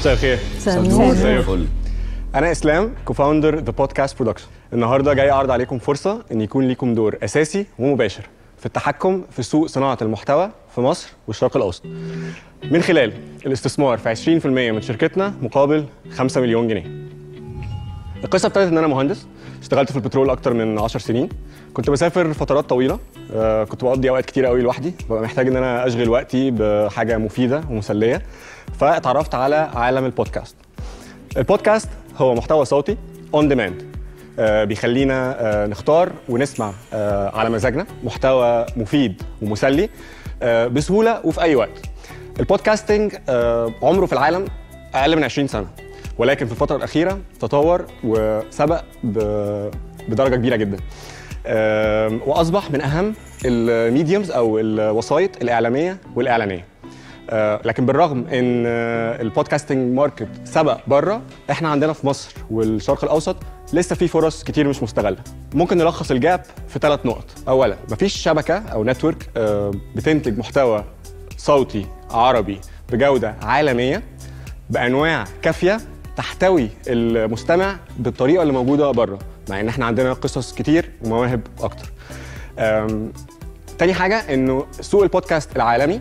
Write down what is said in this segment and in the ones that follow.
مساء الخير مساء النور. ازيكم؟ الفل انا اسلام كوفاوندر ذا بودكاست برودكشن النهارده جاي اعرض عليكم فرصه ان يكون ليكم دور اساسي ومباشر في التحكم في سوق صناعه المحتوى في مصر والشرق الاوسط من خلال الاستثمار في 20% من شركتنا مقابل 5 مليون جنيه القصه ابتدت ان انا مهندس اشتغلت في البترول اكتر من 10 سنين كنت بسافر فترات طويله آه، كنت بقضي اوقات كتير قوي لوحدي ببقى محتاج ان انا اشغل وقتي بحاجه مفيده ومسليه فاتعرفت على عالم البودكاست البودكاست هو محتوى صوتي اون ديماند بيخلينا آه، نختار ونسمع آه، على مزاجنا محتوى مفيد ومسلي آه، بسهوله وفي اي وقت البودكاستنج آه، عمره في العالم اقل من 20 سنه ولكن في الفتره الاخيره تطور وسبق ب- بدرجه كبيره جدا آم، واصبح من اهم الميديومز او الوسائط الاعلاميه والاعلانيه آه، لكن بالرغم ان آه، البودكاستنج ماركت سبق بره احنا عندنا في مصر والشرق الاوسط لسه في فرص كتير مش مستغله ممكن نلخص الجاب في ثلاث نقط اولا مفيش شبكه او نتورك بتنتج محتوى صوتي عربي بجوده عالميه بانواع كافيه تحتوي المستمع بالطريقه اللي موجوده بره مع ان احنا عندنا قصص كتير ومواهب اكتر أم، تاني حاجه انه سوق البودكاست العالمي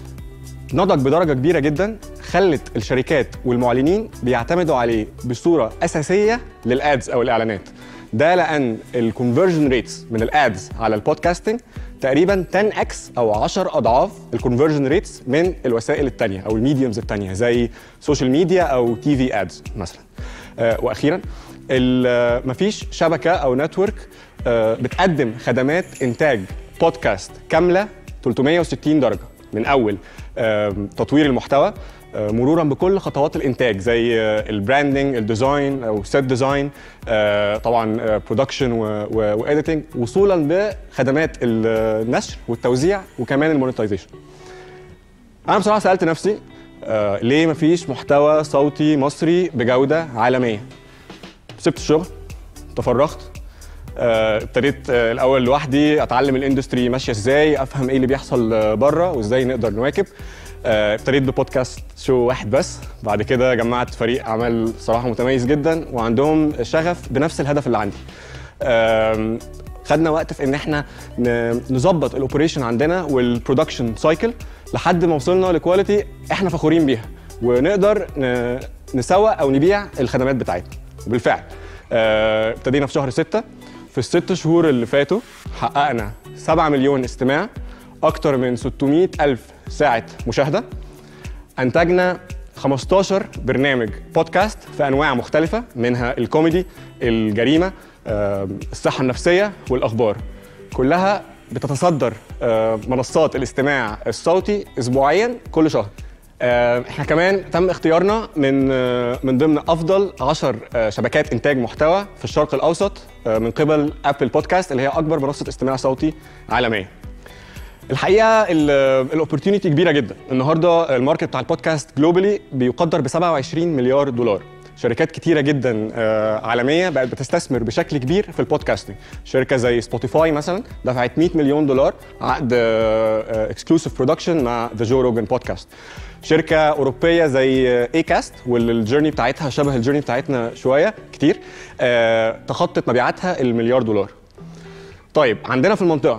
نضج بدرجه كبيره جدا خلت الشركات والمعلنين بيعتمدوا عليه بصوره اساسيه للادز او الاعلانات ده لان الكونفرجن ريتس من الادز على البودكاستنج تقريبا 10 اكس او 10 اضعاف الكونفرجن ريتس من الوسائل الثانيه او الميديومز الثانيه زي سوشيال ميديا او تي في ادز مثلا آه، واخيرا ال- آه، مفيش شبكه او نتورك بتقدم خدمات انتاج بودكاست كامله 360 درجه من اول آم، تطوير المحتوى آه، مرورا بكل خطوات الانتاج زي آه، البراندنج الديزاين او سيت ديزاين آه، طبعا برودكشن واديتنج وصولا بخدمات النشر والتوزيع وكمان المونتايزيشن انا بصراحه سالت نفسي آه، ليه مفيش محتوى صوتي مصري بجوده عالميه سبت الشغل تفرغت آه، ابتديت آه، الاول لوحدي اتعلم الاندستري ماشيه ازاي افهم ايه اللي بيحصل آه، بره وازاي نقدر نواكب آه، ابتديت ببودكاست شو واحد بس بعد كده جمعت فريق عمل صراحه متميز جدا وعندهم شغف بنفس الهدف اللي عندي آم، خدنا وقت في ان احنا ن- نظبط الاوبريشن عندنا والبرودكشن سايكل لحد ما وصلنا لكواليتي احنا فخورين بيها ونقدر ن- نسوق او نبيع الخدمات بتاعتنا وبالفعل آه، ابتدينا في شهر ستة في الست شهور اللي فاتوا حققنا 7 مليون استماع اكتر من 600 الف ساعه مشاهده انتجنا 15 برنامج بودكاست في انواع مختلفه منها الكوميدي الجريمه آه، الصحه النفسيه والاخبار كلها بتتصدر آه، منصات الاستماع الصوتي اسبوعيا كل شهر آه، احنا كمان تم اختيارنا من آه، من ضمن افضل 10 آه، شبكات انتاج محتوى في الشرق الاوسط آه، من قبل ابل بودكاست اللي هي اكبر منصه استماع صوتي عالميا الحقيقه الاوبورتيونيتي كبيره جدا النهارده الماركت بتاع البودكاست جلوبالي بيقدر ب 27 مليار دولار شركات كتيره جدا آه، عالميه بقت بتستثمر بشكل كبير في البودكاستنج شركه زي سبوتيفاي مثلا دفعت 100 مليون دولار عقد اكسكلوسيف برودكشن مع ذا جو روجن بودكاست شركه اوروبيه زي اي كاست والجيرني بتاعتها شبه الجيرني بتاعتنا شويه كتير آه، تخطت مبيعاتها المليار دولار طيب عندنا في المنطقه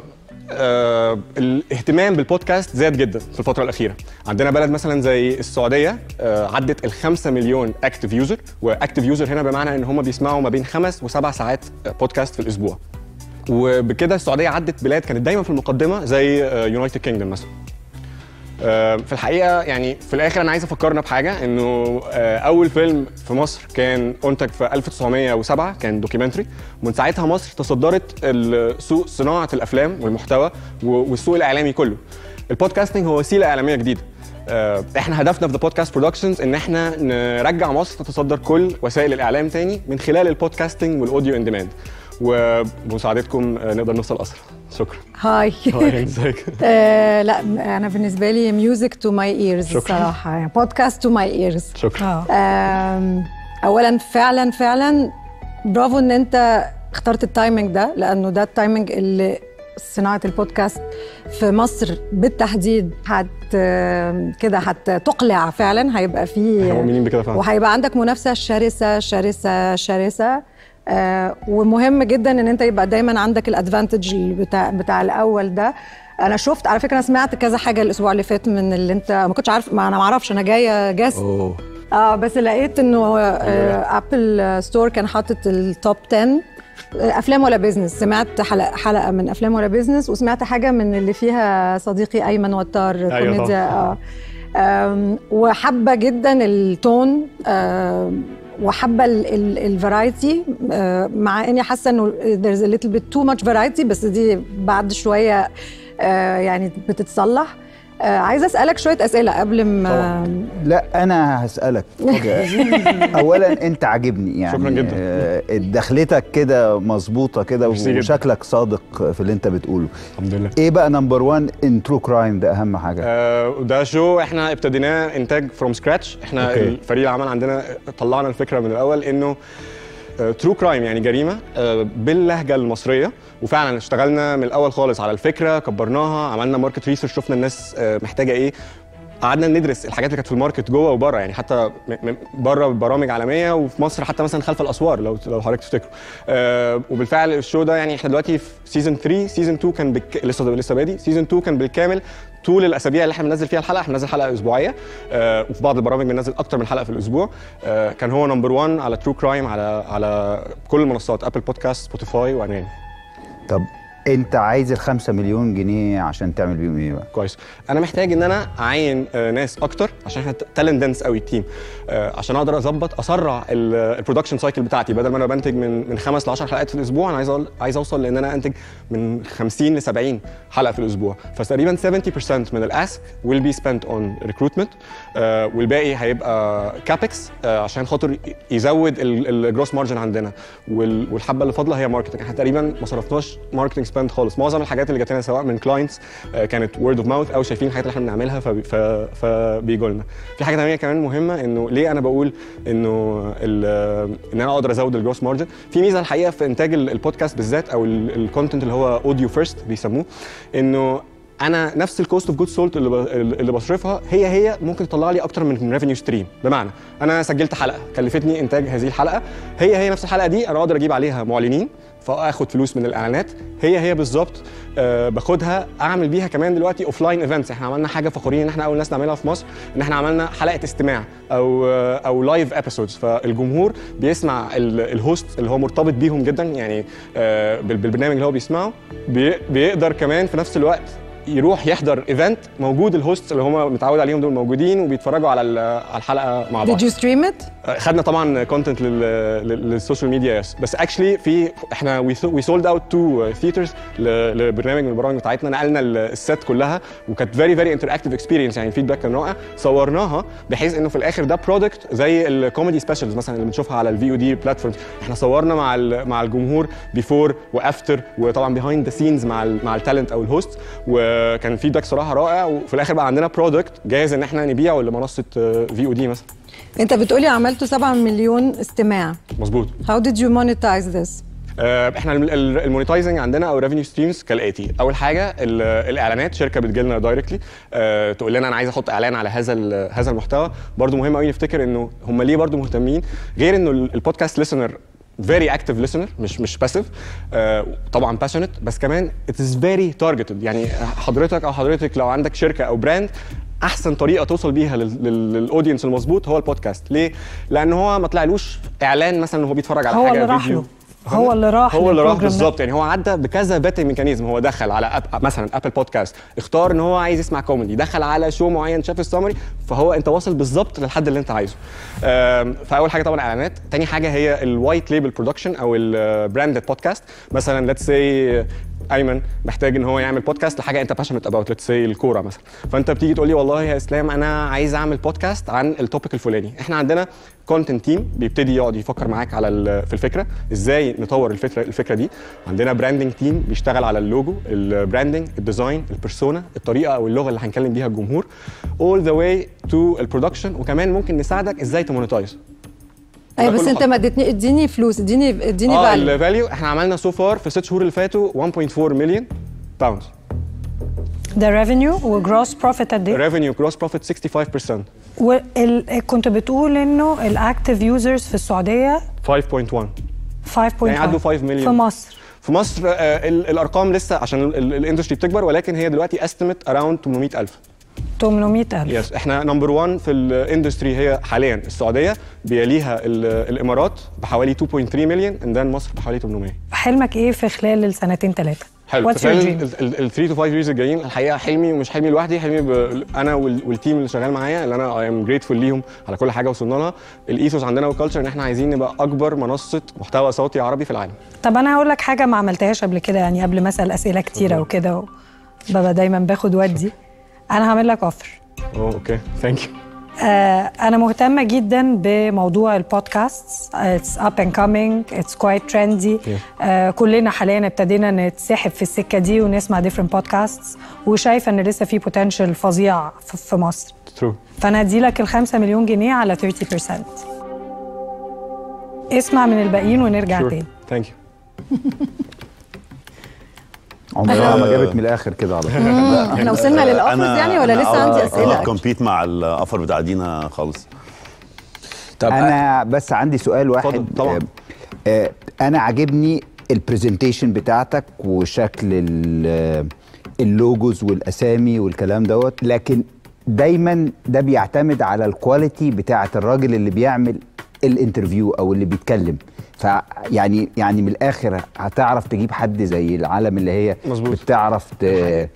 آه الاهتمام بالبودكاست زاد جدا في الفتره الاخيره عندنا بلد مثلا زي السعوديه آه عدت ال 5 مليون اكتف يوزر واكتف يوزر هنا بمعنى ان هم بيسمعوا ما بين خمس وسبع ساعات آه، بودكاست في الاسبوع وبكده السعوديه عدت بلاد كانت دايما في المقدمه زي يونايتد كينجدوم مثلا آه، في الحقيقه يعني في الاخر انا عايز افكرنا بحاجه انه آه، اول فيلم في مصر كان انتج في 1907 كان دوكيومنتري ومن ساعتها مصر تصدرت ال- سوق صناعه الافلام والمحتوى و- والسوق الاعلامي كله البودكاستنج هو وسيله اعلاميه جديده آه، احنا هدفنا في ذا بودكاست برودكشنز ان احنا نرجع مصر تتصدر كل وسائل الاعلام تاني من خلال البودكاستنج والاوديو ان ديماند وبمساعدتكم آه، نقدر نوصل اسرع شكرا هاي هاي، ازيك آه لا انا بالنسبه لي ميوزك تو ماي ايرز شكراً. الصراحه يعني بودكاست تو ماي ايرز شكرا آم، اولا فعلا فعلا برافو ان انت اخترت التايمنج ده لانه ده التايمنج اللي صناعه البودكاست في مصر بالتحديد هت كده هتقلع فعلا هيبقى احنا في مؤمنين بكده فعلا وهيبقى عندك منافسه شرسه شرسه شرسه آه، ومهم جدا ان انت يبقى دايما عندك الادفانتج بتاع بتاع الاول ده انا شفت على فكره انا سمعت كذا حاجه الاسبوع اللي فات من اللي انت ما كنتش عارف ما انا ما اعرفش انا جايه جاست اوه اه بس لقيت انه آه ابل ستور كان حاطط التوب 10 آه، افلام ولا بيزنس سمعت حلقه حلقه من افلام ولا بيزنس وسمعت حاجه من اللي فيها صديقي ايمن وتار أيوة كوميديا اه آم، وحابه جدا التون آم، وحابه الفرايتي مع اني حاسه انه there's a little bit too much variety بس دي بعد شويه آه، يعني بتتصلح آه، عايزه اسالك شويه اسئله قبل ما لا انا هسالك اولا انت عاجبني يعني شكراً جداً. آه، دخلتك كده مظبوطه كده ميرسي جداً. وشكلك صادق في اللي انت بتقوله الحمد لله ايه بقى نمبر 1 ان ترو كرايم ده اهم حاجه آه، ده شو احنا ابتديناه انتاج فروم سكراتش احنا أوكي. الفريق العمل عندنا طلعنا الفكره من الاول انه ترو كرايم يعني جريمه آه، باللهجه المصريه وفعلا اشتغلنا من الاول خالص على الفكره كبرناها عملنا ماركت ريسيرش شفنا الناس آه، محتاجه ايه قعدنا ندرس الحاجات اللي كانت في الماركت جوه وبره يعني حتى م- م- بره برامج عالميه وفي مصر حتى مثلا خلف الاسوار لو لو حضرتك تفتكروا آه وبالفعل الشو ده يعني احنا دلوقتي في سيزون 3 سيزون 2 كان بك... لسه لسه بادي سيزون 2 كان بالكامل طول الاسابيع اللي احنا بننزل فيها الحلقه احنا بننزل حلقه اسبوعيه آه وفي بعض البرامج بننزل اكتر من حلقه في الاسبوع آه كان هو نمبر 1 على ترو كرايم على على كل المنصات ابل بودكاست سبوتيفاي وانغامي طب انت عايز ال 5 مليون جنيه عشان تعمل بيهم ايه بقى كويس انا محتاج ان انا اعين آه، ناس اكتر عشان احنا تالنت دنس قوي التيم آه، عشان اقدر اظبط اسرع البرودكشن سايكل بتاعتي بدل ما انا بنتج من من خمس ل 10 حلقات في الاسبوع انا عايز أقول عايز اوصل لان انا انتج من 50 ل 70 حلقه في الاسبوع فتقريبا 70% من الاسك will be spent on recruitment آه، والباقي هيبقى كابكس عشان خاطر يزود الجروس مارجن عندنا وال- والحبه اللي فاضله هي ماركتنج احنا تقريبا ما صرفناش ماركتنج سبند خالص معظم الحاجات اللي جات لنا سواء من كلاينتس كانت وورد اوف ماوث او شايفين الحاجات اللي احنا بنعملها فبي- ف- فبيجوا لنا في حاجه ثانيه كمان مهمه انه ليه انا بقول انه ال- ان انا اقدر ازود الجروس مارجن في ميزه الحقيقه في انتاج ال- البودكاست بالذات او الكونتنت اللي هو اوديو فيرست بيسموه انه انا نفس الكوست اوف جود سولت اللي ب- اللي بصرفها هي هي ممكن تطلع لي اكتر من ريفينيو ستريم بمعنى انا سجلت حلقه كلفتني انتاج هذه الحلقه هي هي نفس الحلقه دي انا اقدر اجيب عليها معلنين فاخد فلوس من الاعلانات هي هي بالظبط آه باخدها اعمل بيها كمان دلوقتي اوف لاين ايفنتس احنا عملنا حاجه فخورين ان احنا اول ناس نعملها في مصر ان احنا عملنا حلقه استماع او آه او لايف ابيسودز فالجمهور بيسمع ال- الهوست اللي هو مرتبط بيهم جدا يعني آه بال- بالبرنامج اللي هو بيسمعه بي بيقدر كمان في نفس الوقت يروح يحضر ايفنت موجود الهوست اللي هم متعود عليهم دول موجودين وبيتفرجوا على ال- على الحلقه مع بعض Did you stream it؟ خدنا طبعا كونتنت للسوشيال ميديا يس بس اكشلي في احنا وي سولد اوت تو ثيترز لبرنامج من البرامج بتاعتنا نقلنا ال- الست كلها وكانت فيري فيري انتراكتيف اكسبيرينس يعني الفيدباك كان رائع صورناها بحيث انه في الاخر ده برودكت زي الكوميدي سبيشالز مثلا اللي بنشوفها على الفي او دي بلاتفورمز احنا صورنا مع ال- مع الجمهور بيفور وافتر وطبعا بيهايند ذا سينز مع ال مع التالنت او الهوست وكان الفيدباك صراحه رائع وفي الاخر بقى عندنا برودكت جاهز ان احنا نبيعه لمنصه في او دي مثلا انت بتقولي عملتوا 7 مليون استماع مظبوط How did you monetize this؟ آه، احنا المونيتايزنج عندنا او ريفينيو ستريمز كالاتي اول حاجه ال- الاعلانات شركه بتجي لنا دايركتلي تقول لنا انا عايز احط اعلان على هذا ال- هذا المحتوى برضو مهم قوي نفتكر انه هم ليه برضو مهتمين غير انه ال- البودكاست listener فيري اكتف listener مش مش باسيف طبعا passionate بس كمان it is very targeted يعني حضرتك او حضرتك لو عندك شركه او براند احسن طريقه توصل بيها لل- لل- للاودينس المظبوط هو البودكاست ليه لان هو ما طلعلوش اعلان مثلا وهو بيتفرج على هو حاجه اللي راح فيديو له. هو اللي راح هو اللي راح للبروجرام ده. بالظبط يعني هو عدى بكذا باتنج ميكانيزم هو دخل على أب... مثلا ابل بودكاست اختار ان هو عايز يسمع كوميدي دخل على شو معين شاف السمري فهو انت واصل بالظبط للحد اللي انت عايزه أم، فاول حاجه طبعا اعلانات تاني حاجه هي الوايت ليبل برودكشن او البراندد بودكاست مثلا ليتس سي ايمن محتاج ان هو يعمل بودكاست لحاجه انت باشنت اباوت ليتس سي الكوره مثلا فانت بتيجي تقول لي والله يا اسلام انا عايز اعمل بودكاست عن التوبيك الفلاني احنا عندنا كونتنت تيم بيبتدي يقعد يفكر معاك على ال- في الفكره ازاي نطور الفكره الفكره دي عندنا براندنج تيم بيشتغل على اللوجو البراندنج الديزاين البيرسونا الطريقه او اللغه اللي هنكلم بيها الجمهور all the way to البرودكشن وكمان ممكن نساعدك ازاي تمونيتايز ايوه ده بس كله انت خط. ما اديتني اديني فلوس اديني اديني اه فاليو الفاليو احنا عملنا سو فار في الست شهور اللي فاتوا 1.4 مليون باوندز ده ريفينيو وجروس بروفيت قد ايه؟ ريفينيو جروس بروفيت 65% وال... كنت بتقول انه الاكتيف يوزرز في السعوديه 5.1 5.1 يعني عدوا 5 مليون. في مصر في مصر آه، ال- الارقام لسه عشان ال- ال- الاندستري بتكبر ولكن هي دلوقتي استيميت اراوند 800000 800000 يس احنا نمبر 1 في الاندستري هي حاليا السعوديه بيليها ال- الامارات بحوالي 2.3 مليون اند ذن مصر بحوالي 800 حلمك ايه في خلال السنتين ثلاثه؟ حلو What's your dream؟ ال 3 تو 5 years الجايين الحقيقه حلمي ومش حلمي لوحدي حلمي ب... انا وال- والتيم اللي شغال معايا اللي انا اي ام جريتفول ليهم على كل حاجه وصلنا لها الايثوس عندنا والكالتشر ان احنا عايزين نبقى اكبر منصه محتوى صوتي عربي في العالم طب انا هقول لك حاجه ما عملتهاش قبل كده يعني قبل ما اسال اسئله كتيره وكده ببقى دايما باخد ودي انا هعمل لك اوفر اوه اوكي ثانك يو آه انا مهتمه جدا بموضوع البودكاست اتس اب اند كامينج اتس كوايت ترندي كلنا حاليا ابتدينا نتسحب في السكه دي ونسمع ديفرنت بودكاست وشايفه ان لسه في بوتنشال فظيع في في مصر ترو فانا ادي لك ال 5 مليون جنيه على 30% اسمع من الباقيين ونرجع تاني ثانك يو عمرها ما جابت من الاخر كده على طول احنا وصلنا للاوفرز يعني ولا لسه عندي اسئله كومبيت مع الاوفر بتاع دينا خالص طب انا بس عندي سؤال واحد اتفضل، طبعاً. آه، آه، انا عاجبني البرزنتيشن بتاعتك وشكل ال- اللوجوز والاسامي والكلام دوت لكن دايما ده بيعتمد على الكواليتي بتاعت الراجل اللي بيعمل الانترفيو او اللي بيتكلم فيعني يعني من الاخر هتعرف تجيب حد زي العالم اللي هي مظبوط. بتعرف ت-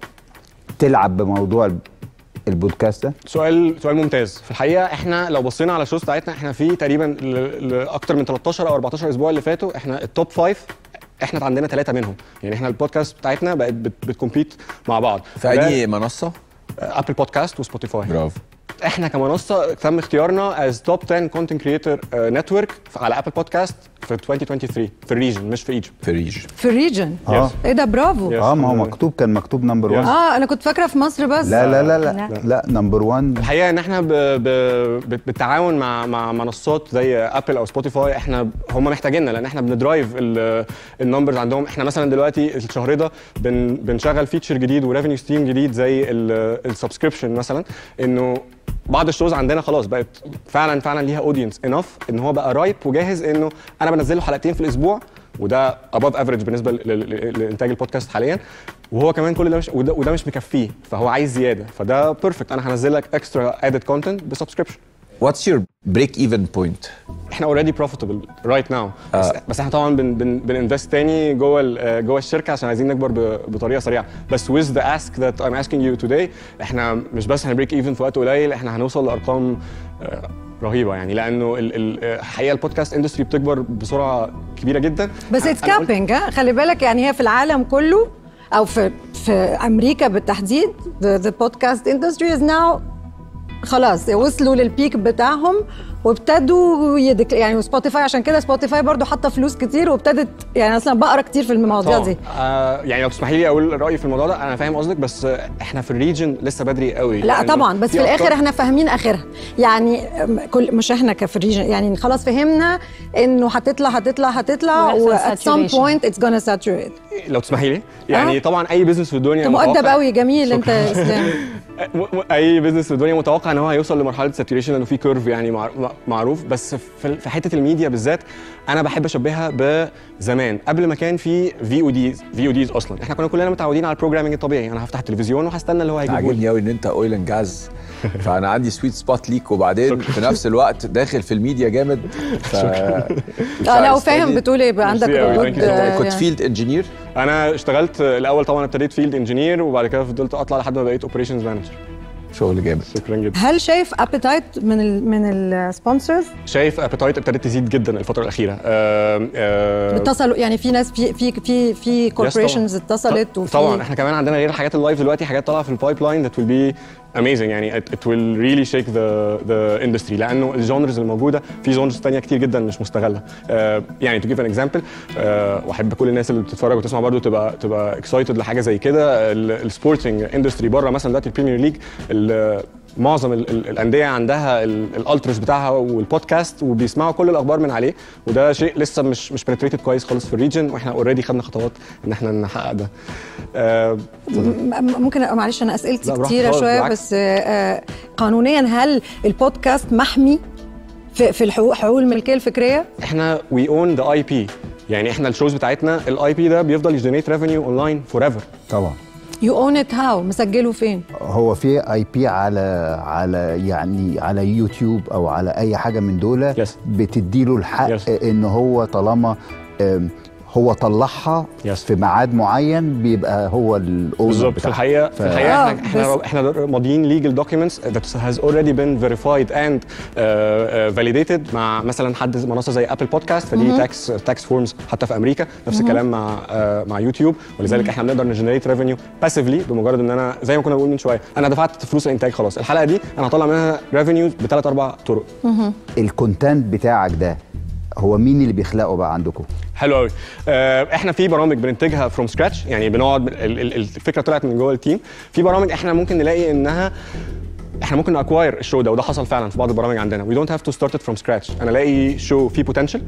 تلعب بموضوع البودكاست ده سؤال سؤال ممتاز في الحقيقه احنا لو بصينا على الشوز بتاعتنا احنا في تقريبا ل- لاكتر من 13 او 14 اسبوع اللي فاتوا احنا التوب فايف احنا عندنا ثلاثه منهم يعني احنا البودكاست بتاعتنا بقت بت- بتكمبيت مع بعض في اي منصه ابل بودكاست وسبوتيفاي برافو احنا كمنصه تم اختيارنا از توب 10 كونتنت كريتور نتورك على ابل بودكاست في 2023 في الريجن مش في ايجيبت في ريج في الريجن اه ايه ده برافو Yes. اه ما هو مكتوب كان مكتوب نمبر 1 اه انا كنت فاكره في مصر بس لا لا لا لا لا. لا نمبر 1 الحقيقه ان احنا ب... ب... ب- بالتعاون مع مع منصات زي ابل او سبوتيفاي احنا هم محتاجيننا لان احنا بندرايف ال- النمبرز عندهم احنا مثلا دلوقتي الشهر ده بن... بنشغل فيتشر جديد وريفينيو ستريم جديد زي السبسكريبشن مثلا انه بعض الشوز عندنا خلاص بقت فعلا فعلا ليها اودينس انف ان هو بقى رايب وجاهز انه انا بنزل له حلقتين في الاسبوع وده اباف افريج بالنسبه ل- ل- لانتاج البودكاست حاليا وهو كمان كل ده مش وده, وده مش مكفيه فهو عايز زياده فده بيرفكت انا هنزل لك اكسترا ادد كونتنت بسبسكريبشن واتس يور بريك ايفن بوينت احنا اوريدي بروفيتبل رايت ناو بس, بس احنا طبعا بن بن بننفست تاني جوه ال- جوه الشركه عشان عايزين نكبر ب- بطريقه سريعه بس with the ask that I'm asking you today احنا مش بس هنبريك ايفن في وقت قليل احنا هنوصل لارقام آه، رهيبه يعني لانه ال- ال- الحقيقه البودكاست اندستري بتكبر بسرعه كبيره جدا بس اتس أنا قلت- كابينج ها خلي بالك يعني هي في العالم كله او في في امريكا بالتحديد the, the podcast industry is now خلاص وصلوا للبيك بتاعهم وابتدوا يدك يعني سبوتيفاي عشان كده سبوتيفاي برضو حاطه فلوس كتير وابتدت يعني اصلا بقرا كتير في المواضيع طبعاً. دي آه يعني لو تسمحي لي اقول رايي في الموضوع ده انا فاهم قصدك بس آه، احنا في الريجن لسه بدري قوي لا لأنه طبعا بس في أفكار- الاخر احنا فاهمين اخرها يعني أم، كل مش احنا كفي الريجن يعني خلاص فهمنا انه هتطلع هتطلع هتطلع و ويحصل at some saturation. point it's gonna saturate لو تسمحي لي يعني آه. طبعا اي بزنس في الدنيا انت مؤدب متوقع- قوي جميل انت يا اسلام م- م- اي بزنس في الدنيا متوقع ان هو هيوصل لمرحله ساتوريشن لانه في كيرف يعني مع- مع- معروف بس في في حته الميديا بالذات انا بحب اشبهها بزمان قبل ما كان في في او ديز في او ديز اصلا احنا كنا كلنا متعودين على البروجرامينج الطبيعي انا هفتح التلفزيون وهستنى اللي هو هيجيبه لي عاجبني قوي ان انت اويل اند جاز فانا عندي سويت سبوت ليك وبعدين في نفس الوقت داخل في الميديا جامد ف اه لو فاهم بتقول ايه يبقى عندك ميرسي أوي. ردود Thank you. آه، كنت يعني. فيلد انجينير انا اشتغلت الاول طبعا ابتديت فيلد انجينير وبعد كده فضلت اطلع لحد ما بقيت اوبريشنز مانجر شغل جامد شكرا جدا هل شايف ابيتايت من ال من السبونسرز شايف ابيتايت ابتدت تزيد جدا الفتره الاخيره آه آه اتصلوا يعني في ناس في في في في كوربوريشنز اتصلت وفي طبعا احنا كمان عندنا غير الحاجات اللايف دلوقتي حاجات طالعه في البايب لاين that will be amazing يعني it, it will really shake the the industry لانه الجونرز الموجوده في جونرز ثانيه كتير جدا مش مستغله آه يعني to give an example آه واحب كل الناس اللي بتتفرج وتسمع برضو تبقى تبقى اكسايتد لحاجه زي كده السبورتنج اندستري بره مثلا دلوقتي البريمير ليج ال- معظم ال- ال- الانديه عندها ال- الالترس بتاعها والبودكاست وبيسمعوا كل الاخبار من عليه وده شيء لسه مش مش بنتريتد كويس خالص في الريجن واحنا اوريدي خدنا خطوات ان احنا نحقق ده آه، م- ممكن معلش انا اسئلتي لا، براحتك كتيره خالص، شويه بالعكس. بس آه، قانونيا هل البودكاست محمي في في الحقوق حقوق الملكيه الفكريه احنا وي اون ذا اي بي يعني احنا الشوز بتاعتنا الاي بي ده بيفضل يجنريت ريفينيو اونلاين فور ايفر طبعا يو اون ات هاو مسجله فين هو في اي بي على على يعني على يوتيوب او على اي حاجه من دول Yes. بتديله الحق Yes. ان هو طالما آم، هو طلعها Yes. في ميعاد معين بيبقى هو الاونر بالظبط في الحقيقه في الحقيقه آه، احنا احنا بس- احنا ماضيين legal documents that has already been verified and uh, uh, validated مع مثلا حد منصه زي ابل بودكاست فدي تاكس تاكس فورمز حتى في امريكا نفس الكلام مع uh, مع يوتيوب ولذلك احنا بنقدر نجنريت ريفينيو باسفلي بمجرد ان انا زي ما كنا بنقول من شويه انا دفعت فلوس الانتاج خلاص الحلقه دي انا هطلع منها ريفينيو بثلاث اربع طرق الكونتنت بتاعك ده هو مين اللي بيخلقه بقى عندكم حلو قوي احنا في برامج بننتجها فروم سكراتش يعني بنقعد ال- ال- الفكره طلعت من جوه التيم في برامج احنا ممكن نلاقي انها احنا ممكن ناكواير الشو ده وده حصل فعلا في بعض البرامج عندنا وي دونت هاف تو ستارت فروم سكراتش انا الاقي شو فيه بوتنشال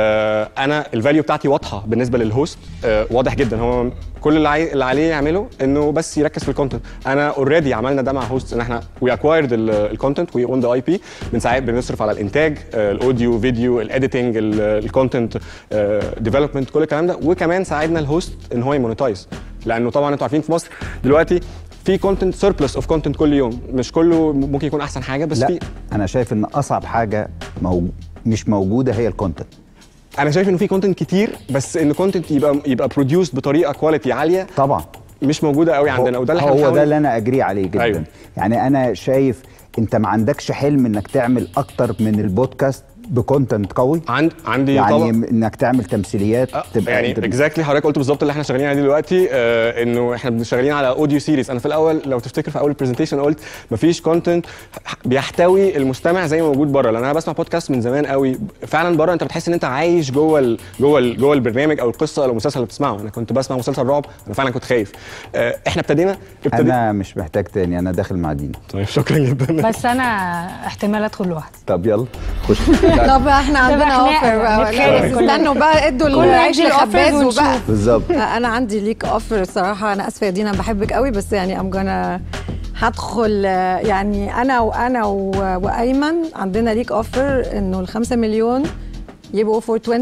انا الفاليو بتاعتي واضحه بالنسبه للهوست آه، واضح جدا هو كل اللي, عاي... اللي عليه يعمله انه بس يركز في الكونتنت انا اوريدي عملنا ده مع هوست ان احنا وي اكوايرد الكونتنت وي اون ذا اي بي بنساعد بنصرف على الانتاج آه، الاوديو فيديو الايديتنج الكونتنت ديفلوبمنت كل الكلام ده وكمان ساعدنا الهوست ان هو يمونيتايز لانه طبعا انتوا عارفين في مصر دلوقتي في كونتنت سيربلس اوف كونتنت كل يوم مش كله ممكن يكون احسن حاجه بس لا في انا شايف ان اصعب حاجه مو... مش موجوده هي الكونتنت انا شايف انه في كونتنت كتير بس ان كونتنت يبقى يبقى بروديوسد بطريقه كواليتي عاليه طبعا مش موجوده قوي عندنا وده اللي احنا هو بنحاول- ده اللي انا اجري عليه جدا أيوة. أيوه. يعني انا شايف انت ما عندكش حلم انك تعمل اكتر من البودكاست بكونتنت قوي عند عندي يعني طبعا انك تعمل تمثيليات تبقى يعني اكزاكتلي حضرتك قلت بالظبط اللي احنا شغالين عليه دلوقتي آه انه احنا شغالين على اوديو سيريز انا في الاول لو تفتكر في اول البرزنتيشن قلت مفيش كونتنت بيحتوي المستمع زي ما موجود بره لان انا بسمع بودكاست من زمان قوي فعلا بره انت بتحس ان انت عايش جوه ال جوه ال جوه البرنامج او القصه او المسلسل اللي بتسمعه انا كنت بسمع مسلسل رعب انا فعلا كنت خايف آه احنا ابتدينا ابتدينا انا مش محتاج تاني انا داخل مع دينا طيب شكرا جدا بس انا احتمال ادخل لوحدي طب يلا خش طب احنا عندنا خناقة، اوفر بقى نتخانق كلنا. استنوا بقى ادوا كل العيش ندي الأوفرز لخباز وبقى ونشوف. بالظبط انا عندي ليك اوفر الصراحه انا اسفه يا دينا أنا بحبك قوي بس يعني ام جونا هدخل آه، يعني انا وانا و- وايمن عندنا ليك اوفر انه ال 5 مليون يبقوا فور 25%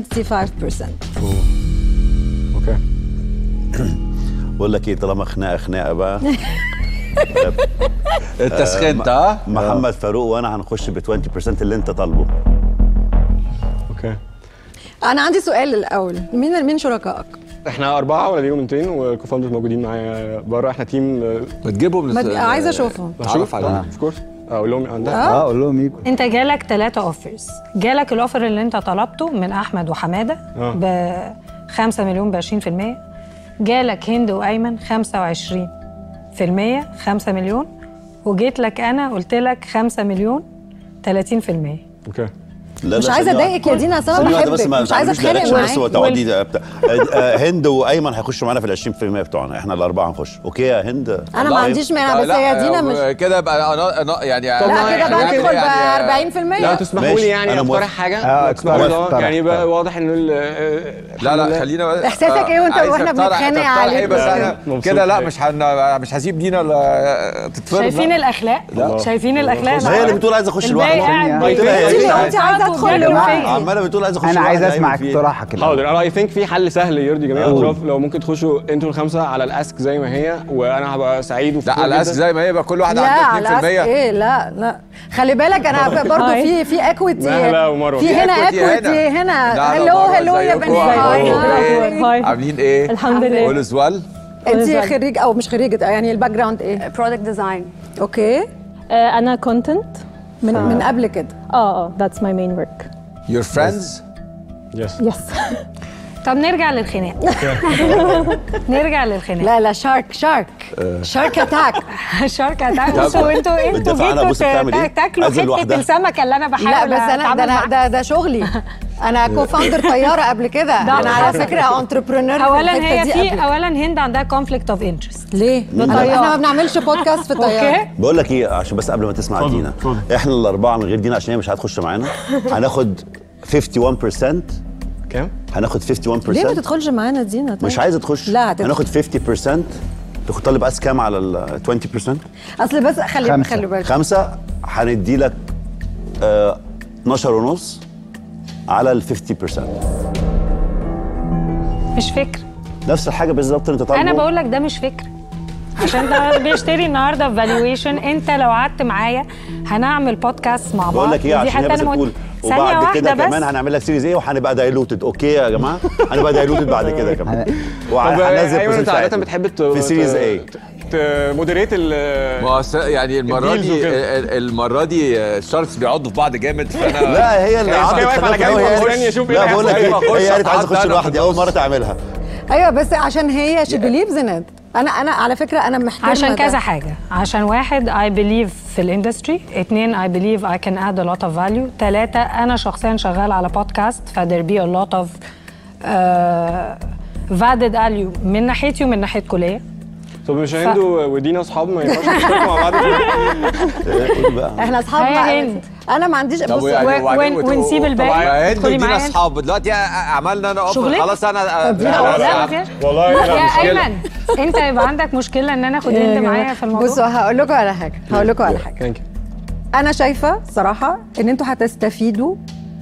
اوكي بقول لك ايه طالما خناقه خناقه بقى انت سخنت ها محمد فاروق وانا هنخش ب 20% اللي انت طالبه اوكي انا عندي سؤال الاول مين مين شركائك؟ احنا اربعه ولا ليهم 200 وكوفاوندرز موجودين معايا بره احنا تيم آه، ما تجيبهم ما تج- عايزه اشوفهم اتعرف عليهم اوف كورس اقول لهم عندها اه قول لهم يجوا انت جالك ثلاثة اوفرز جالك الاوفر اللي انت طلبته من احمد وحماده آه. ب 5 مليون ب 20% جالك هند وايمن 25% 5 مليون وجيت لك انا قلت لك 5 مليون 30% اوكي لا مش لا، عايزه ثانية اضايقك يا دينا اصل انا ثانية واحدة بس بحبك ما مش عايزه تعملوش اتخانق direction بس معاك وتقعدي ده بتاع- آه، آه، هند وايمن هيخشوا معانا في ال 20% بتوعنا احنا الاربعه هنخش اوكي يا هند انا ما عنديش مانع بس هي دينا مش كده بقى أنا أنا يعني طب لا ما كده إحنا بقى ممكن ندخل يعني- ب 40% لو تسمحوا ماشي، لي يعني أنا موافق. اقترح حاجه آه، لو تسمحوا لي، اقترح، يعني بقى اقترح. واضح انه ال- آه، لا الحمد لا لله. خلينا إحساسك إيه وأنت- عايز وإحنا تقترح- بنتخانق تقترح عليك إيه بس لا، انا مبسوط كده لا حقيقي. مش هن... مش هسيب دينا لا تتفرج شايفين الاخلاق شايفين الاخلاق ما هي اللي بتقول عايزه اخش الباقي لوحدي قاعد طيب، بيتفرج انت لو انت عايزة أدخل وبياكلوا لوحدي. فيا. عماله بتقول عايزه اخش انا عايز لوحدي، اسمع أيمن في إيه؟ اقتراحك الأول. حاضر انا اي ثينك في حل سهل يرضي جميع الاطراف لو ممكن تخشوا انتوا الخمسه على الاسك زي ما هي وانا هبقى سعيد وفخور لا على جداً. اساس زي ما هي بقى كل واحد لا عنده لا 2% ايه لا لا خلي بالك انا برضو في في اكويتي مهلا ومروة. في في هنا equity هنا. اكويتي لا، هنا لا، هلو مروة، هلو يا ازيكم؟ بني هاي أخباركم هاي إيه؟ عاملين ايه؟ الحمد لله كل سوال انت خريج او مش خريجه يعني الباك جراوند ايه برودكت ديزاين اوكي انا كونتنت من من قبل كده اه اه ذاتس ماي مين ورك your friends يس يس طب نرجع للخناق نرجع للخناق لا لا شارك شارك شارك اتاك شارك اتاك بصوا انتوا انتوا بالدفع أنا جيتوا بص بتعمل إيه؟ تا- تاكلوا عايزة حته لوحدها. السمكه اللي انا لا بحاول بس انا ده أتعامل أنا معاها. ده ده شغلي انا كوفاوندر طياره قبل كده انا على فكره انتربرينور اولا هي في اولا هند عندها كونفليكت اوف انترست ليه؟ بالطيارة. احنا ما بنعملش بودكاست في الطياره اوكي بقول لك ايه عشان بس قبل ما تسمع اتفضل، دينا اتفضل. احنا الاربعه من غير دينا عشان هي مش هتخش معانا هناخد 51% كام؟ هناخد 51% ليه ما تدخلش معانا دينا طيب؟ مش عايزه تخش لا هتدخل هناخد 50% تاخد طالب اس كام على ال 20% اصل بس خلي خمسة. خلي بالك خمسه هندي لك آه 12 ونص على ال 50% مش فكر نفس الحاجه بالظبط اللي انت طالبه انا بقول لك ده مش فكر عشان ده بيشتري النهارده فالويشن انت لو قعدت معايا هنعمل بودكاست مع بعض بقول لك ايه ودي عشان هي حتى بس أنا تقول مت- ثانية وبعد كده واحدة كمان بس. هنعمل لك سيريز ايه وهنبقى دايلوتد اوكي يا جماعه هنبقى دايلوتد بعد كده كمان طب وهننزل ايمن انت percent عاده بتاعتنا. بتحب ت- في سيريز ت- ايه ت- مودريت ال ما هو س- يعني المره الديلز دي وكده. ال- ال- المره دي الشارتس بيعضوا في بعض جامد فانا لا هي اللي هي قعدت واقف على خلتني جنب أقول هي- ومستني يشوف ايه لا اللي بقول لك هيحصل. ايه هي قالت عايزه أتعدى اخش أنا لوحدي في اول مره تعملها ايوه بس عشان هي شي بليفز ان انا انا على فكره انا محترمه عشان ده. كذا حاجة عشان واحد I believe في الاندستري اتنين I believe I can add a lot of value تلاتة أنا شخصيا شغال على بودكاست ف there be a lot of uh, valid value من ناحيتي ومن ناحية كلية طب مش هند ودينا اصحاب ما ينفعش يشتركوا مع بعض إيه، قول بقى احنا اصحاب هي مع- هند. انا ما عنديش طب بص يعني و- وبعدين ون- وت- ونسيب الباقي؟ طبعا هند ادخلي ودينا معايا. اصحاب دلوقتي عملنا انا اوفر شغلك؟ خلاص انا دي أنا- خلاص. لا ما فيهاش والله لا يا مشكله أيمن أنت يبقى عندك مشكلة إن أنا آخد هند معايا في الموضوع بصوا هقول لكم على حاجه هقول لكم على حاجه ثانك يو انا شايفه صراحه ان انتوا هتستفيدوا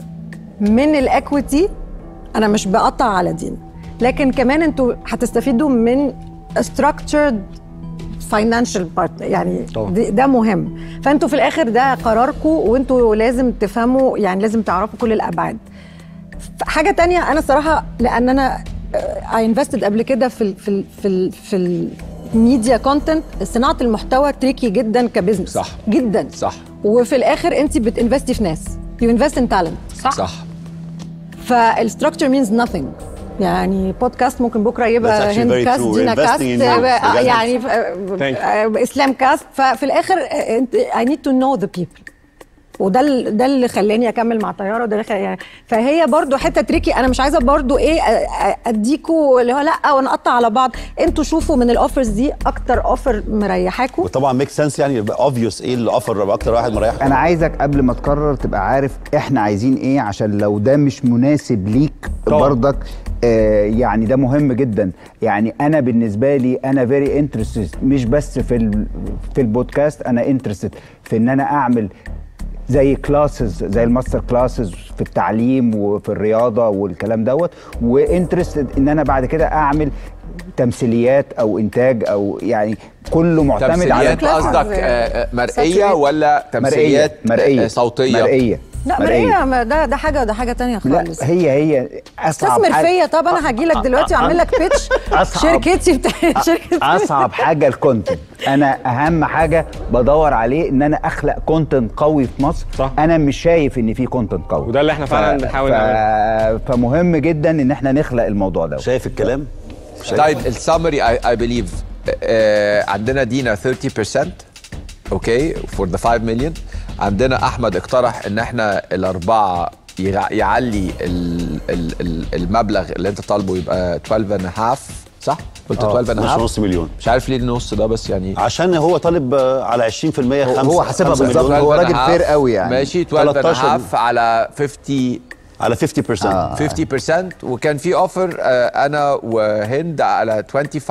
من الاكويتي انا مش بقطع على دين لكن كمان انتوا هتستفيدوا من structured financial part يعني طبعا. دي- ده مهم فانتوا في الاخر ده قراركم وانتوا لازم تفهموا يعني لازم تعرفوا كل الابعاد حاجه تانية انا صراحه لان انا اي انفستد قبل كده في ال في ال في ال في الميديا كونتنت صناعه المحتوى تريكي جدا كبزنس صح. جدا صح وفي الاخر انت بتنفستي في ناس يو انفست ان تالنت صح, صح فالستراكشر مينز nothing يعني بودكاست ممكن بكره That's يبقى actually هند very كاست true. دينا We're investing كاست in you. آه، بجد. يعني Thank you. آه، اسلام كاست ففي الاخر آه، انت I need to know the people وده ال- ده اللي خلاني اكمل مع طياره وده اللي خلاني يعني فهي برضو حته تريكي انا مش عايزه برضو ايه آه، آه، اديكوا اللي هو لا ونقطع على بعض انتوا شوفوا من الاوفرز دي اكتر اوفر مريحاكوا وطبعا ميك سنس يعني يبقى اوبفيوس ايه اللي اوفر اكتر واحد مريح انا عايزك قبل ما تقرر تبقى عارف احنا عايزين ايه عشان لو ده مش مناسب ليك طبعا. برضك آه يعني ده مهم جدا يعني انا بالنسبه لي انا فيري انترستد مش بس في ال في البودكاست انا انترستد في ان انا اعمل زي كلاسز زي الماستر كلاسز في التعليم وفي الرياضه والكلام دوت وانترستد ان انا بعد كده اعمل تمثيليات او انتاج او يعني كله معتمد على تمثيليات قصدك آه، آه، مرئيه Saturated. ولا تمثيليات مرئيه آه، صوتيه مرئيه لا مرئيه ما ده ده حاجه وده حاجه تانية لا خالص هي هي اصعب استثمر حاجة- فيا طب انا هاجي لك دلوقتي واعمل لك بيتش أصعب. شركتي بتاع شركه اصعب حاجه الكونتنت انا اهم حاجه بدور عليه ان انا اخلق كونتنت قوي في مصر صح. انا مش شايف ان في كونتنت قوي وده اللي احنا فعلا بنحاول نعمله. فمهم جدا ان احنا نخلق الموضوع ده شايف الكلام طيب السامري اي بليف عندنا دينا 30% اوكي فور ذا 5 مليون عندنا احمد اقترح ان احنا الاربعه يغ- يعلي ال ال ال المبلغ اللي انت طالبه يبقى 12 and a half صح؟ قلت 12 and a نص half نص مليون مش عارف ليه النص ده بس يعني عشان هو طالب آه، على 20% خمسة هو حاسبها خمسة بالظبط. مليون. هو 12 and a راجل half. fair قوي يعني. ماشي 12 and a 13 half على 50 على 50% آه. 50% وكان في اوفر انا وهند على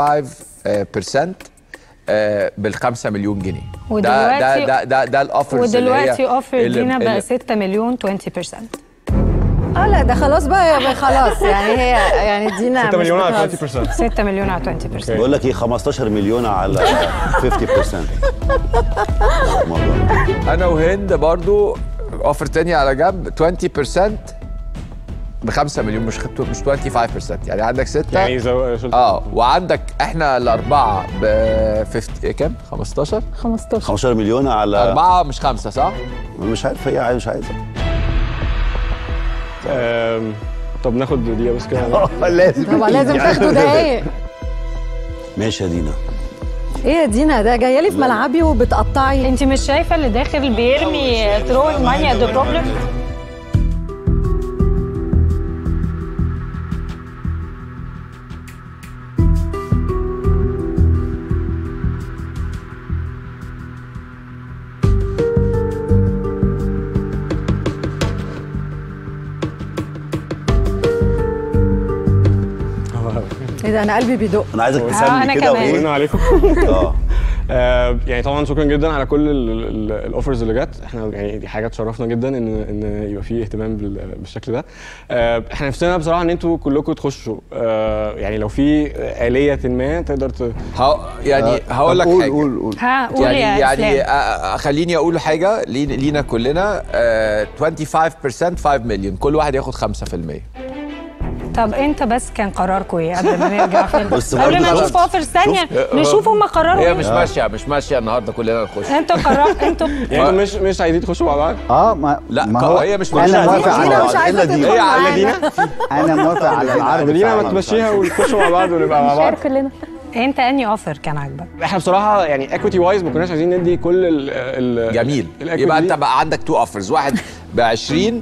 25% بال 5 مليون جنيه ده ده ودلوقتي- ده ده, ده الاوفر ودلوقتي اوفر دينا بقى 6 مليون 20% اه لا ده خلاص بقى يبقى خلاص يعني هي يعني دينا 6 مش مليون على بتهزر. 20% 6 مليون على 20% بقول لك ايه 15 مليون على 50% الموضوع انا وهند برضو اوفر تاني على جنب 20% ب 5 مليون مش خدته مش 25% يعني عندك 6 يعني زو... شلت- اه وعندك احنا الاربعه ب 50 كام 15 15 15 مليون على اربعه مش خمسه صح مش عارف هي عايز- مش عايزه آم، طب ناخد دقيقه بس كده لازم طبعا لازم تاخدوا دقايق ماشي يا دينا ايه يا دينا ده جايه لي في ملعبي وبتقطعي انت مش شايفه اللي داخل بيرمي ثرو ماني ات ذا بروبلم ده انا قلبي بيدق انا عايزك أنا تسمي كده كمان. طمنا وايه عليكم اه آه، يعني طبعا شكرا جدا على كل الاوفرز اللي جت احنا يعني دي حاجه تشرفنا جدا ان ان يبقى في اهتمام بال- بالشكل ده آه، احنا نفسنا بصراحه ان انتوا كلكم تخشوا آه، يعني لو في آلية ما تقدر ت... هو يعني هقول لك قول حاجه قول قول ها قول يعني يا يعني اسلام آه، آه، خليني اقول حاجه لي- لينا كلنا آه، 25% 5 مليون كل واحد ياخد 5% طب انت بس كان قراركم ايه قبل ما نرجع في بس قبل ما برضه نشوف اوفر ثانيه نشوف هم قرروا هي ايه مش ماشيه مش ماشيه النهارده كلنا نخش انتوا قرروا انتوا يعني انتوا مش مش عايزين تخشوا مع بعض اه ما لا، ما ك- هو هي مش انا ماشية. موافق دينا على مش عايزه إلا دي. تدخل هي على معانا دينا انا موافق على العرض دينا ما بتاعنا تمشيها ونخشوا مع بعض ونبقى مع بعض شير كلنا انت اني اوفر كان عاجبك احنا بصراحه يعني ايكويتي وايز ما كناش عايزين ندي كل ال ال جميل ال- يبقى equity انت دي. بقى عندك تو اوفرز واحد ب 20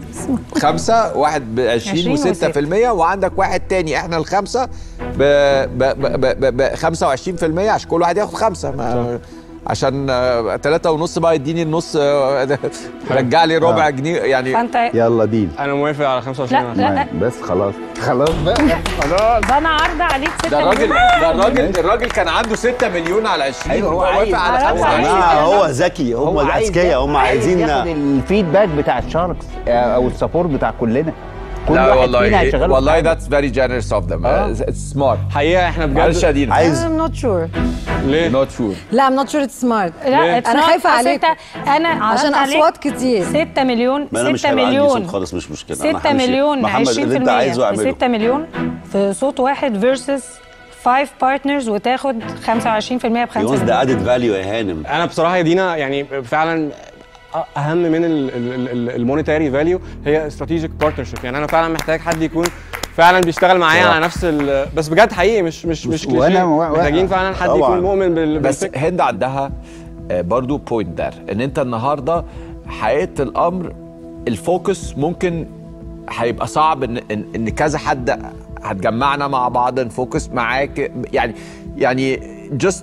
5 واحد ب 20 20 و6% وعندك واحد تاني احنا الخمسه ب ب ب ب ب 25% عشان كل واحد ياخد خمسه ما عشان آه، تلاتة ونص بقى يديني النص آه، رجع لي ربع جنيه يعني فانت يلا ديل انا موافق على 25 لا لا بس خلاص خلاص بقى ده انا عارضه عليك 6 ده الراجل ده الراجل الراجل كان عنده 6 مليون على 20 أيوة، هو هو عايز. وافق على عرض 5 عليك. جماعه هو ذكي هم الاذكياء هم عايزين ياخد الفيدباك بتاع الشاركس او السبورت بتاع كلنا كل لا واحد فينا والله هيشغله في والله حاجة. that's very generous of them آه. it's smart حقيقه احنا معلش يا بجد دينا عايز I'm not sure ليه؟ not sure لا I'm not sure it's smart لا أنا خايفة عليك. انا عرضت عشان عليك اصوات كتير 6 مليون ما انا مش 6 هيبقى عندي مليون صوت خالص مش مشكله أنا 6 همشي. مليون محمد 20% اللي انت عايزه في اعمله 6 مليون في صوت واحد فيرسس 5 بارتنرز وتاخد 25% ب 5 يونس ده ادد فاليو يا هانم انا بصراحه يا دينا يعني فعلا اهم من المونيتاري فاليو هي استراتيجيك بارتنرشيب يعني انا فعلا محتاج حد يكون فعلا بيشتغل معايا صراحة. على نفس ال- بس بجد حقيقي مش مش مش وأنا- كليشيه وأنا- محتاجين فعلا حد طبعاً. يكون مؤمن بال بس بالفكرة. هند عندها آه، برضو بوينت دار ان انت النهارده حقيقه الامر الفوكس ممكن هيبقى صعب ان ان, إن كذا حد هتجمعنا مع بعض نفوكس معاك يعني يعني جست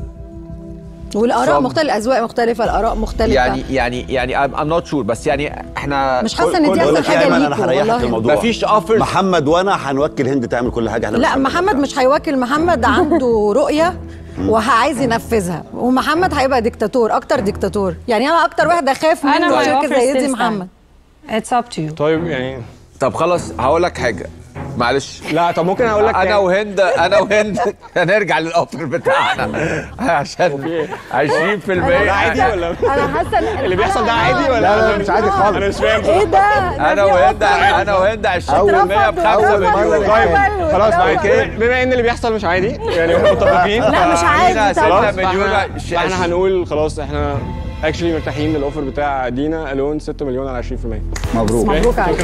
والاراء From- مختلفه الاذواق مختلفه الاراء مختلفه يعني يعني يعني I'm, I'm not sure بس يعني احنا مش حاسة إن كل- دي كل- بقول أحسن لك يا حاجة ايمن انا ليكوا هريحك والله. في الموضوع مفيش اوفرز محمد وانا هنوكل هند تعمل كل حاجه احنا لا مش هنعمل محمد ده. مش هيوكل محمد عنده رؤيه وعايز ينفذها ومحمد هيبقى ديكتاتور اكتر ديكتاتور يعني انا اكتر واحده اخاف أنا منه my شركه offer زي دي still محمد اتس اب تو يو طيب يعني طب خلاص هقول لك حاجه معلش لا طب ممكن اقول لك انا يعني- وهند انا وهند هنرجع للاوفر بتاعنا عشان 20% ده عادي ولا انا حاسه إن اللي بيحصل ده عادي ولا لا لا مش عادي خالص انا مش فاهم ايه ده انا وهند انا وهند 20% ب 5 مليون طيب خلاص بقى كده بما ان اللي بيحصل مش عادي يعني احنا متفقين لا، مش عادي فعلينا طبعاً. 6 مليون فاحنا, ش- فاحنا هنقول خلاص احنا اكشلي مرتاحين للاوفر بتاع دينا الون 6 مليون على 20% مبروك مبروك عليك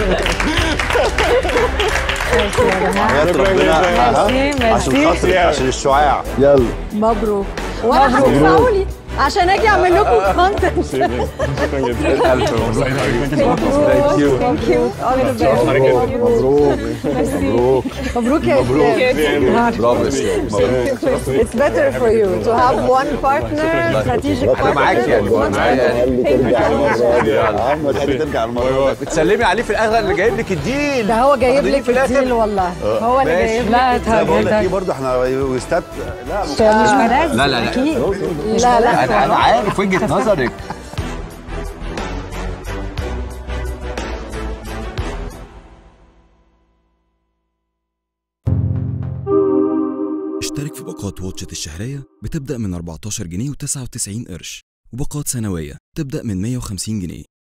حياة ربنا ها؟ ميرسي، عشان ميرسي. خاطرك عشان الشعاع يلا مبروك وانا هتدفعوا لي عشان اجي اعمل لكم كونتنت شكرا جدا ألف مبروك. ثانك يو ثانك يو مبروك مبروك مبروك يا اسلام برافو يا اسلام مبروك. It's better for you to have one partner strategic انا معاك partnership. يعني معايا يعني عم تاني ترجع المره دي. بتسلمي عليه في الاخر اللي جايب لك الديل ده هو جايب واخديني لك في الآخر. الديل والله هو اللي ماشي. جايب لا لا بقول لك ايه اتهجرتك برضه احنا وستات لا مش مدرس لا لا لا اكيد لا لا انا انا عارف وجهه نظرك اشترك في باقات واتشت الشهرية بتبدأ من 14 جنيه و99 قرش وباقات سنوية تبدأ من 150 جنيه